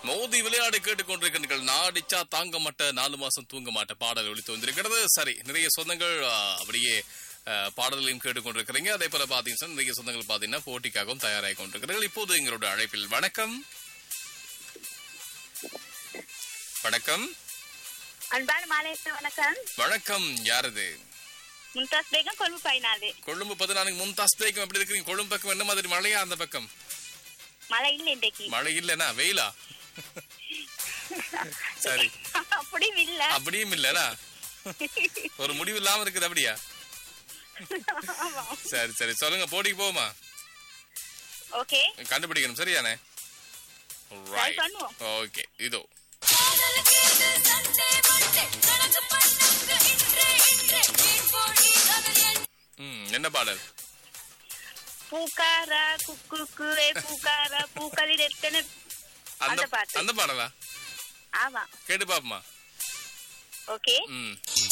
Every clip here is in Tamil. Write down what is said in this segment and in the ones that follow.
மோதி விளையாடு கேட்டுக்கொண்டிருக்கிறீர்கள் நாடிச்சா தாங்க மாட்ட நாலு மாசம் தூங்க மாட்ட பாடல் ஒழித்து வந்திருக்கிறது சரி நிறைய சொந்தங்கள் ஆ, அப்படியே ஆ, பாடல்களையும் கேட்டுக்கொண்டிருக்கிறீங்க அதே போல பாத்தீங்கன்னா நிறைய சொந்தங்கள் பாத்தீங்கன்னா போட்டிக்காகவும் தயாராகி கொண்டிருக்கிறீர்கள் இப்போது எங்களோட அழைப்பில் வணக்கம் வணக்கம் அன்பான மாலை வணக்கம் வணக்கம் யாரது மும்தாஸ் பேகம் கொழும்பு பதினாலு கொழும்பு பதினான்கு மும்தாஸ் பேகம் எப்படி இருக்கிறீங்க கொழும்பு பக்கம் என்ன மாதிரி மழையா அந்த பக்கம் மழை இல்லை இன்றைக்கு மழை இல்லனா வெயிலா சரி அப்படியும் இல்ல அப்படியும் இல்லனா ஒரு முடிவு இல்லாம இருக்குது அப்படியா ஆமா. சரி சரி சொல்லுங்க போட்டிக்கு போமா ஓகே கண்டுபிடிக்கணும் சரியானே Try பண்ணுவோம். ஓகே இதோ ம், என்ன பாடல் பூக்காரா குக்கு ஏ பூக்காரா பூக்களில் எத்தனை அந்த அந்த பாட்டு. அந்த பாடலா ஆமா கேட்டு பாப்போமா ஓகே ம்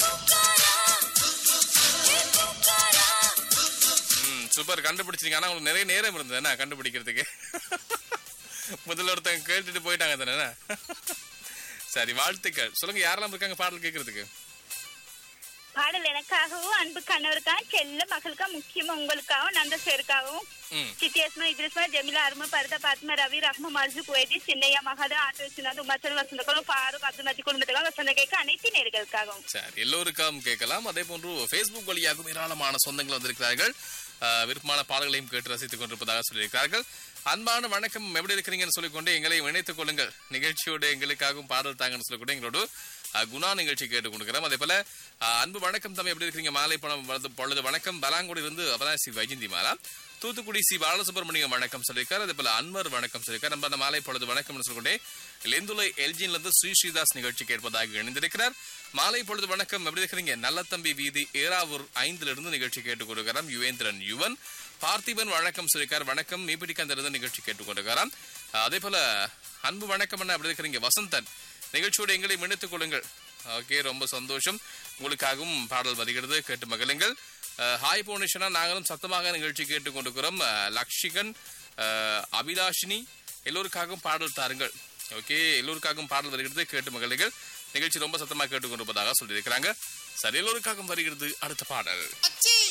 ம் சூப்பர் கண்டுபிடிச்சிருங்க ஆனா உங்களுக்கு நிறைய நேரம் இருந்தது என்ன கண்டுபிடிக்கிறதுக்கு முதல்ல ஒருத்தங்க கேட்டுட்டு போயிட்டாங்க தானே சரி வாழ்த்துக்கள் சொல்லுங்க யாரெல்லாம் இருக்காங்க பாடல் கேட்கறதுக்கு பாடல் எனக்காகவும் அன்பு கணவருக்காகவும் செல்ல மகளுக்கா முக்கியமா உங்களுக்காகவும் நந்த சேருக்காகவும் ம் சித்தியஸ்மா இத்ரிஸ்மா ஜெமிலா அருமா பரத பாத்மா ரவி ரஹ்மா மர்ஜு குவைதி சின்னையா மகாதா ஆட்டோ விஸ்வநாத் உமாச்சல் வசந்தகுலம் ஃபாரூக் அப்துல் மஜி குடும்பத்துக்காக வசந்த கேட்க அனைத்து நேர்களுக்காகவும் சரி எல்லோருக்கும் கேட்கலாம் அதே போன்று ஃபேஸ்புக் வழியாகவும் ஏராளமான சொந்தங்கள் வந்திருக்கிறார்கள் ஆஹ், விருப்பமான பாடல்களையும் கேட்டு ரசித்துக் கொண்டிருப்பதாக சொல்லியிருக்கிறார்கள் அன்பான வணக்கம் எப்படி இருக்கிறீங்கன்னு சொல்லிக்கொண்டு எங்களை இணைத்துக் கொள்ளுங்கள் நிகழ்ச்சியோட எங்களுக்காகவும் பாடல் தாங்கன்னு சொல்லிக்கொண்டு எங்களோட ஆஹ், குணா நிகழ்ச்சி கேட்டுக் கொடுக்கிறோம் அதே போல ஆஹ், அன்பு வணக்கம் தம்பி எப்படி இருக்கிறீங்க மாலை பணம் வலது- பொழுது வணக்கம் பலாங்குடி இருந்து அப்பதான் C Vyjayanthimala Thoothukudi C Balasubramaniam வணக்கம் சொல்லியிருக்காரு அதே போல அன்வர் வணக்கம் சொல்லியிருக்காரு நம்ம அந்த மாலை பொழுது வணக்கம்னு சொல்லிக்கொண்டே லெந்துலை எல்ஜின்ல இருந்து ஸ்ரீ ஸ்ரீதாஸ் நிகழ்ச்சி கேட்பதாக இணைந்திருக்கிறார் மாலை பொழுது வணக்கம் எப்படி இருக்கிறீங்க நல்லத்தம்பி வீதி ஏராவூர் ஐந்துல இருந்து நிகழ்ச்சி கேட்டுக் கொடுக்கிறார் யுவேந்திரன் யுவன் பார்த்திபன் வணக்கம் சொல்லியிருக்கார் வணக்கம் மீபிடிக்காந்த இருந்து நிகழ்ச்சி கேட்டுக் கொடுக்கிறார் அதே போல அன்பு வணக்கம் என்ன எப்படி இருக்கிறீங்க வசந்தன் நிகழ்ச்சியோட எங்களை இணைத்துக் கொள்ளுங்கள் ஓகே ரொம்ப சந்தோஷம் உங்களுக்காகவும் பாடல் வருகிறது கேட்டு மகிழுங்கள் அஹ், ஹாய் புவனேஸ்வரா நாங்களும் சத்தமாக நிகழ்ச்சி கேட்டுக் கொண்டிருக்கிறோம் அஹ், லக்ஷிகன் அஹ், அபிலாஷினி எல்லோருக்காகவும் பாடல் தாருங்கள் ஓகே எல்லோருக்காகவும் பாடல் வருகிறது கேட்டு மகிழுங்கள் நிகழ்ச்சி ரொம்ப சத்தமாக கேட்டுக்கொண்டிருப்பதாக சொல்லியிருக்கிறாங்க சரி எல்லோருக்காகவும் வருகிறது அடுத்த பாடல் அச்சி